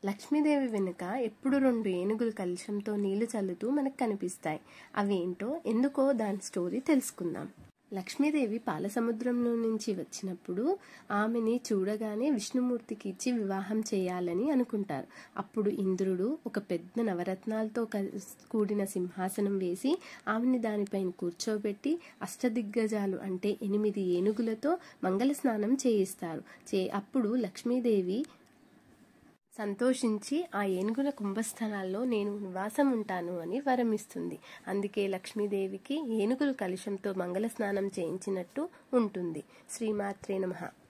లక్ష్మీదేవి వెనుక ఎప్పుడు రెండు ఏనుగులు కలుషంతో నీళ్లు చల్లుతూ మనకు కనిపిస్తాయి అవేంటో ఎందుకో దాని స్టోరీ తెలుసుకుందాం లక్ష్మీదేవి పాలసముద్రంలో నుంచి వచ్చినప్పుడు ఆమెని చూడగానే విష్ణుమూర్తికి ఇచ్చి వివాహం చేయాలని అనుకుంటారు అప్పుడు ఇంద్రుడు ఒక పెద్ద నవరత్నాలతో కూడిన సింహాసనం వేసి ఆమెని దానిపైన కూర్చోబెట్టి అష్టదిగ్గజాలు అంటే ఎనిమిది ఏనుగులతో మంగళ స్నానం చేయిస్తారు చే అప్పుడు లక్ష్మీదేవి సంతోషించి ఆ ఏనుగుల కుంభస్థలాల్లో నేను నివాసం ఉంటాను అని వరమిస్తుంది అందుకే లక్ష్మీదేవికి ఏనుగుల కలుషంతో మంగళ స్నానం చేయించినట్టు ఉంటుంది శ్రీమాత్రే నమః